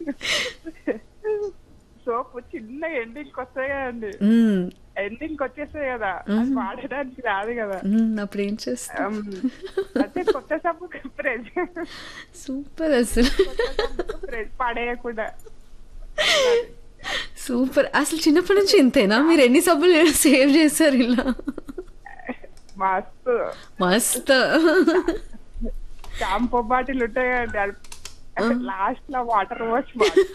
Soap చిన్న ending వస్తాయి కదండి మ్మ్. ఎండింగ్ వచ్చేస్తాయి కదా అది వాడడానికి రాదు కదా మ్మ్. అప్పుడు ఏం చేస్తా Um, అంటే కొత్త సబ్బు ప్రెస్ సూపర్ అసలు ప్రెస్ పడేయకుండా సూపర్ అసలు చిన్నప్పటి నుంచి ఇంతేనా మీరు ఎన్ని సబ్బులు సేవ్ చేశారు ఇలా మస్తు మస్త్ షాంపూ బాటిల్ ఉంటాయి కదండి లాస్ట్ లో వాటర్ వాష్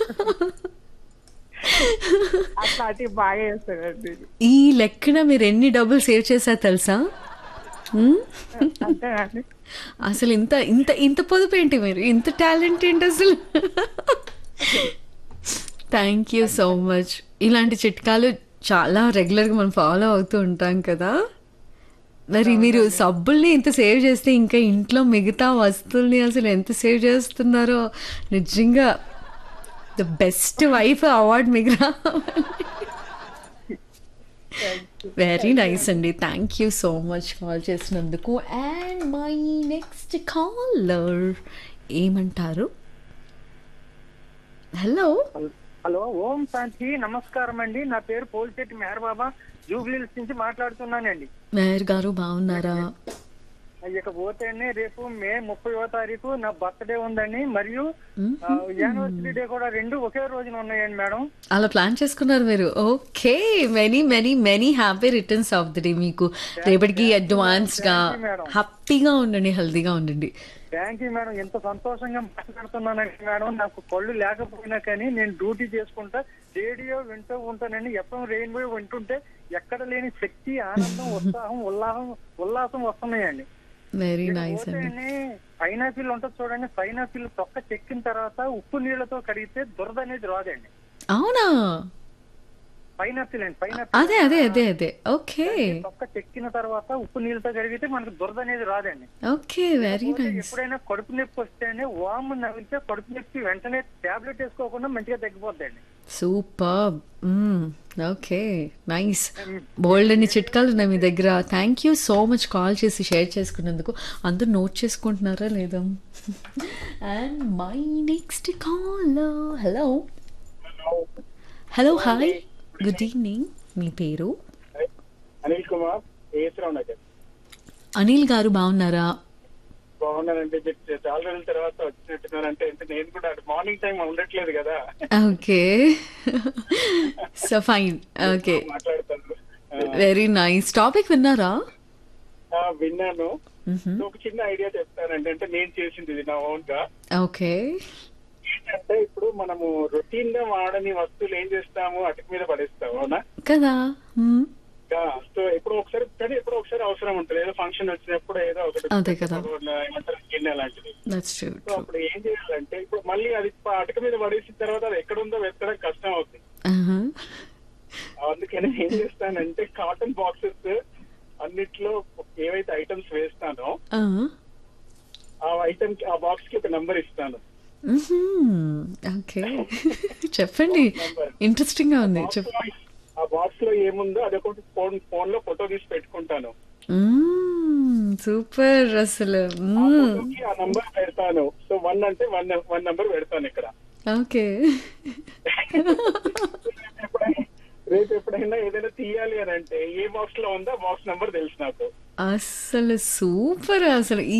అట్లాంటివి బాగా చేస్తాడండి ఈ లెక్కన మీరు ఎన్ని డబ్బులు సేవ్ చేశారు తెలుసా మ్మ్? అంతేనండి అసలు ఇంత ఇంత ఇంత పొదుపు ఏంటి మీరు ఇంత టాలెంట్ ఏంటి అసలు థ్యాంక్ యూ సో మచ్ ఇలాంటి చిట్కాలు చాలా రెగ్యులర్గా మనం ఫాలో అవుతూ ఉంటాం కదా మరి మీరు సబ్బుల్ని ఇంత సేవ్ చేస్తే ఇంకా ఇంట్లో మిగతా వస్తువుల్ని అసలు ఎంత సేవ్ చేస్తున్నారో నిజంగా ద బెస్ట్ వైఫ్ అవార్డ్ మీకు రావాలి వెరీ నైస్ అండి thank you so much call చేసినందుకు అండ్ మై నెక్స్ట్ కాలర్ ఏమంటారు హలో హలో ఓం శాంతి నమస్కారం అండి నా పేరు పోలిశెట్టి మేర బాబా జూబ్లీస్ నుంచి మాట్లాడుతున్నానండి మేయర్ గారు బాగున్నారా ఇకపోతే రేపు మే ముప్పైవ తారీఖు నా బర్త్డే ఉందండి మరియు యానివర్సరీ డే కూడా రెండు ఒకే రోజున ఉన్నాయండి మేడం అలా ప్లాన్ చేసుకున్నారు మీరు okay many many many happy returns of the day మీకు రేపటికి అడ్వాన్స్గా Thank you, madam. హ్యాపీగా ఉండండి హెల్తీగా ఉండండి థ్యాంక్ యూ మేడం ఎంత సంతోషంగా మాట్లాడుతున్నానండి మేడం నాకు కళ్ళు లేకపోయినా కానీ నేను డ్యూటీ చేసుకుంటా రేడియో వింటూ ఉంటానండి ఎఫ్ఎం రెయిన్బో వింటుంటే ఎక్కడ లేని శక్తి ఆనందం ఉత్సాహం ఉల్లాసం ఉల్లాసం వస్తున్నాయండి వెరీ నైస్ అండి పోతేనే పైనాపిల్ ఉంటుంది చూడండి పైనాపిల్ తొక్క చెక్కిన తర్వాత ఉప్పు నీళ్లతో కడిగితే దురద అనేది రాదండి అవునా పైనాపిల్ అండి పైనాపిల్ అదే అదే అదే అదే ఓకే తొక్క చెక్కిన తర్వాత ఉప్పు నీళ్ళతో కడిగితే మనకు దురద అనేది రాదండి ఓకే వెరీ పోతే నైస్ ఎప్పుడైనా కడుపు నొప్పి వస్తేనే వాము నవ్వితే కడుపు నొప్పి వెంటనే టాబ్లెట్ వేసుకోకుండా మంచిగా తగ్గిపోద్దండి సూపర్ ఓకే నైస్ బోల్డ్ అన్ని చిట్కాలు ఉన్నాయి మీ దగ్గర thank you so much call చేసి షేర్ చేసుకున్నందుకు అందరూ నోట్ చేసుకుంటున్నారా లేదా and my next call hello hello hi good evening మీ పేరు అనిల్ కుమార్ ఏసరావు నగర్ అనిల్ గారు బాగున్నారా బాగున్నానంటే చెప్తే చాలా రోజుల తర్వాత వచ్చినట్టున్నారంటే అంటే నేను కూడా మార్నింగ్ టైం ఉండట్లేదు కదా ఓకే సో ఫైన్ ఓకే మాట్లాడతాను ఆ, వెరీ నైస్ టాపిక్ విన్నారా ఆ, విన్నాను సో ఒక చిన్న ఐడియా చెప్తానండి అంటే నేను చేసింది ఇది నా ఓన్ గా ఓకే ఏంటంటే ఇప్పుడు మనము రొటీన్ గా వాడని వస్తువులు ఏం చేస్తాము అటుకు మీద పడేస్తాము అవునా కదా మ్మ్. సో ఎప్పుడు ఒకసారి కానీ ఎప్పుడు ఒకసారి అవసరం ఉంటుంది ఏదో ఫంక్షన్ వచ్చినప్పుడు ఏదో ఒకటి అదే కదా. ఏమంటారు గిన్నె అలాంటిది దట్స్ ట్రూ సో అప్పుడు ఏం చేయాలంటే ఇప్పుడు మళ్ళీ అది అటుక మీద పడేసిన తర్వాత అది ఎక్కడ ఉందో వెతకడం కష్టం అవుతుంది అందుకని ఏం చేస్తానంటే కాటన్ బాక్సెస్ అన్నిట్లో ఏవైతే ఐటమ్స్ వేస్తానో ఆ ఐటమ్ ఆ బాక్స్ కి ఒక నంబర్ ఇస్తాను ఓకే చెప్పండి ఇంట్రెస్టింగ్ గా ఉంది Box చెప్ లో- ఆ బాక్స్ లో ఏముందో అదొకటి ఫోన్ ఫోన్ లో ఫోటో తీసి పెట్టుకుంటాను సూపర్ అసలు ఆ ఫోటోకి ఆ నంబర్ పెడతాను సో వన్ అంటే వన్ వన్ నంబర్ పెడతాను ఇక్కడ ఓకే ఎప్పుడైనా రేపు ఎప్పుడైనా ఏదైనా తీయాలి అని అంటే ఏ బాక్స్ లో ఉందో బాక్స్ నంబర్ తెలుసు నాకు అసలు సూపర్ అసలు